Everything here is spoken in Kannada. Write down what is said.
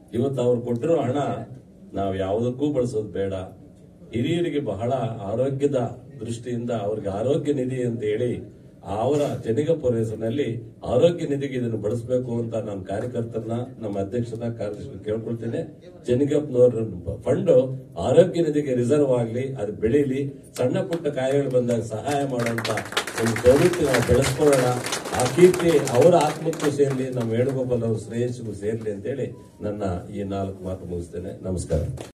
ಇವತ್ತು ಅವ್ರು ಕೊಟ್ಟಿರೋ ಹಣ ನಾವು ಯಾವುದಕ್ಕೂ ಬಳಸೋದು ಬೇಡ ಹಿರಿಯರಿಗೆ ಬಹಳ ಆರೋಗ್ಯದ ದೃಷ್ಟಿಯಿಂದ ಅವ್ರಿಗೆ ಆರೋಗ್ಯ ನಿಧಿ ಅಂತ ಹೇಳಿ ಅವರ ಜನಿಗಪ್ಪ ಹೆಸರಿನಲ್ಲಿ ಆರೋಗ್ಯ ನಿಧಿಗೆ ಇದನ್ನು ಬಳಸಬೇಕು ಅಂತ ನಾನು ಕಾರ್ಯಕರ್ತರನ್ನ ನಮ್ಮ ಅಧ್ಯಕ್ಷನ ಕಾರ್ಯದರ್ಶಿ ಕೇಳ್ಕೊಳ್ತೇನೆ ಜನಿಗಪ್ಪನವ್ರ ಫಂಡ್ ಆರೋಗ್ಯ ನಿಧಿಗೆ ರಿಸರ್ವ್ ಆಗಲಿ ಅದು ಬೆಳೀಲಿ ಸಣ್ಣ ಪುಟ್ಟ ಕಾಯಿಲೆಗಳು ಬಂದಾಗ ಸಹಾಯ ಮಾಡುವಂತ ಒಂದು ಪ್ರವೃತ್ತಿ ನಾವು ಬೆಳೆಸ್ಕೊಳ್ಳೋಣ ಆ ಕೀರ್ತಿ ಅವರ ಆತ್ಮಕ್ಕೂ ಸೇರ್ಲಿ ನಮ್ಮ ವೇಣುಗೋಪಾಲ್ ಅವ್ರ ಶ್ರೇಯಸ್ಸಿಗೂ ಸೇರ್ಲಿ ಅಂತೇಳಿ ನನ್ನ ಈ ನಾಲ್ಕು ಮಾತು ಮುಗಿಸ್ತೇನೆ ನಮಸ್ಕಾರ